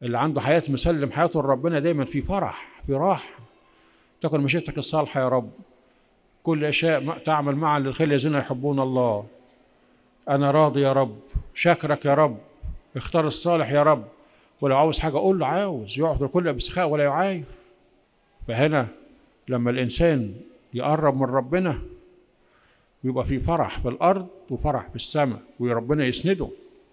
اللي عنده حياة مسلم حياته لربنا دايما في فرح في راحة تكن مشيئتك الصالحة يا رب كل أشياء تعمل معا للخير الذين يحبون الله أنا راضي يا رب شاكرك يا رب اختار الصالح يا رب ولو عاوز حاجة قول له عاوز يعطي الكل بسخاء ولا يعاير فهنا لما الإنسان يقرب من ربنا يبقى في فرح في الأرض وفرح في السماء وربنا يسنده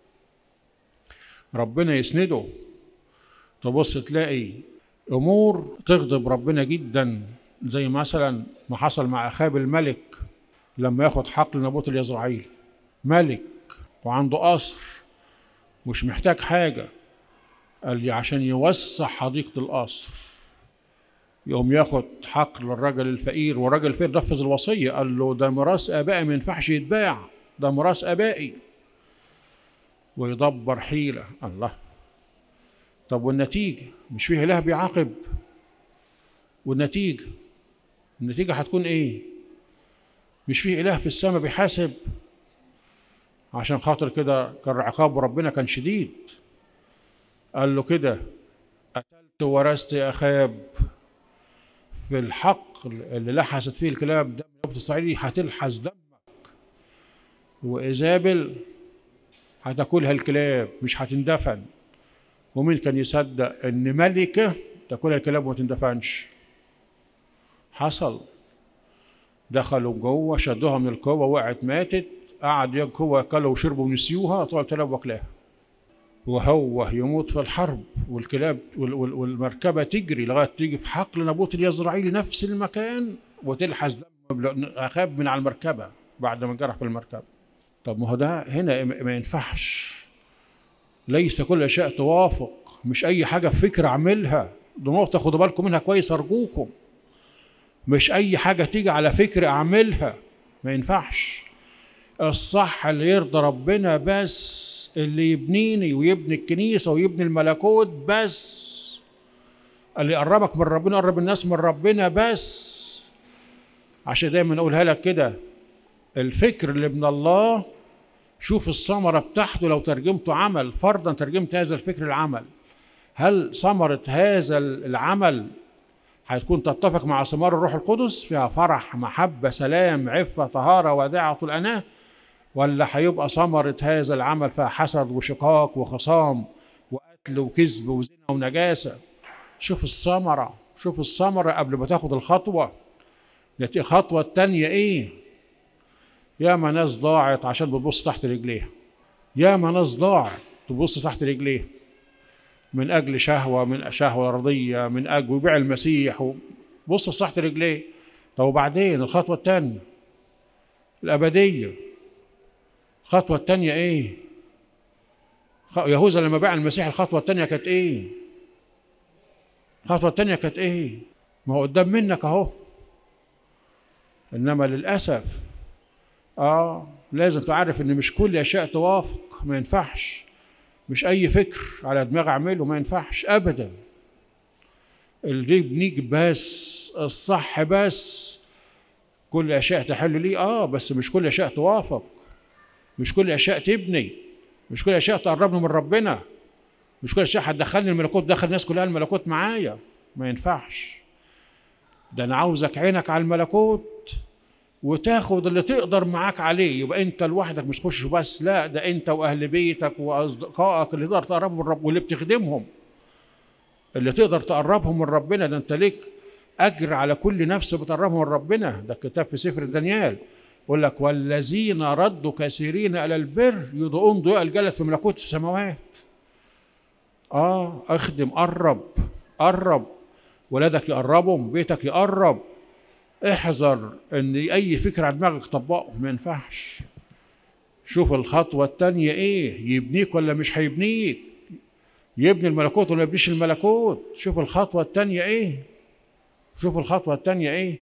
ربنا يسنده تبص تلاقي امور تغضب ربنا جدا زي مثلا ما حصل مع اخاب الملك لما ياخد حقل نبوت اليزرعيل ملك وعنده قصر مش محتاج حاجه قال لي عشان يوسع حديقه القصر يقوم ياخد حقل الرجل الفقير والراجل الفقير نفذ الوصيه قال له ده ميراث ابائي ما ينفعش يتباع ده ميراث ابائي ويدبر حيله الله طب والنتيجة مش فيه إله بيعاقب والنتيجة النتيجة هتكون إيه؟ مش فيه إله في السماء بيحاسب عشان خاطر كده كان عقاب ربنا كان شديد قال له كده قتلت ورثت يا أخاب في الحق اللي لحست فيه الكلاب دم نبت الصعيدي هتلحس دمك وإيزابل هتاكلها الكلاب مش هتندفن ومين كان يصدق ان ملكه تاكلها الكلاب وما تندفنش حصل دخلوا جوه شدوها من الكوه وقعت ماتت قعد يكوا اكلوا وشربوا ونسيوها طلع الكلاب واكلاها وهو يموت في الحرب والكلاب والمركبه تجري لغايه تيجي في حقل نبوت اليزرعيلي نفس المكان وتلحس دم اخاب من على المركبه بعد ما جرح في المركبه طب ما هو ده هنا ما ينفعش ليس كل شيء توافق مش اي حاجه في فكره اعملها دي نقطه خدوا بالكم منها كويس ارجوكم مش اي حاجه تيجي على فكر اعملها ما ينفعش الصح اللي يرضى ربنا بس اللي يبنيني ويبني الكنيسه ويبني الملكوت بس اللي يقربك من ربنا يقرب الناس من ربنا بس عشان دايما اقولها لك كده الفكر اللي من الله شوف الثمرة بتاعته لو ترجمته عمل فرضا ترجمت هذا الفكر العمل هل ثمرة هذا العمل هتكون تتفق مع ثمار الروح القدس فيها فرح محبة سلام عفة طهارة وداعة الأناة ولا هيبقى ثمرة هذا العمل فيها حسد وشقاق وخصام وقتل وكذب وزنا ونجاسة شوف الثمرة شوف الثمرة قبل ما تاخد الخطوة الخطوة التانية ايه ياما ناس ضاعت عشان بتبص تحت رجليها ياما ناس ضاعت تبص تحت رجليها من اجل شهوه من شهوه ارضيه من اجل ويبيع المسيح بص تحت رجليه طب وبعدين الخطوه الثانيه الابديه الخطوه الثانيه ايه يهوذا لما باع المسيح الخطوه الثانيه كانت ايه الخطوه الثانيه كانت ايه ما هو قدام منك اهو انما للاسف اه لازم تعرف ان مش كل اشياء توافق ما ينفعش مش اي فكر على دماغ اعمله ما ينفعش ابدا اللي يبنيك بس الصح بس كل اشياء تحل ليه اه بس مش كل اشياء توافق مش كل اشياء تبني مش كل اشياء تقربني من ربنا مش كل اشياء هتدخلني الملكوت دخل الناس كلها الملكوت معايا ما ينفعش ده انا عاوزك عينك على الملكوت وتاخد اللي تقدر معاك عليه يبقى انت لوحدك مش تخش بس لا ده انت واهل بيتك واصدقائك اللي تقدر تقربهم من رب واللي بتخدمهم اللي تقدر تقربهم من ربنا ده انت ليك اجر على كل نفس بتقربهم من ربنا ده الكتاب في سفر دانيال يقول لك والذين ردوا كثيرين الى البر يضؤون ضياء الجلد في ملكوت السماوات اه اخدم قرب قرب ولادك يقربهم بيتك يقرب احذر ان اي فكره على دماغك طبقه ما ينفعش شوف الخطوه الثانيه ايه يبنيك ولا مش هيبنيك يبني الملكوت ولا يبنيش الملكوت شوف الخطوه الثانيه ايه شوف الخطوه الثانيه ايه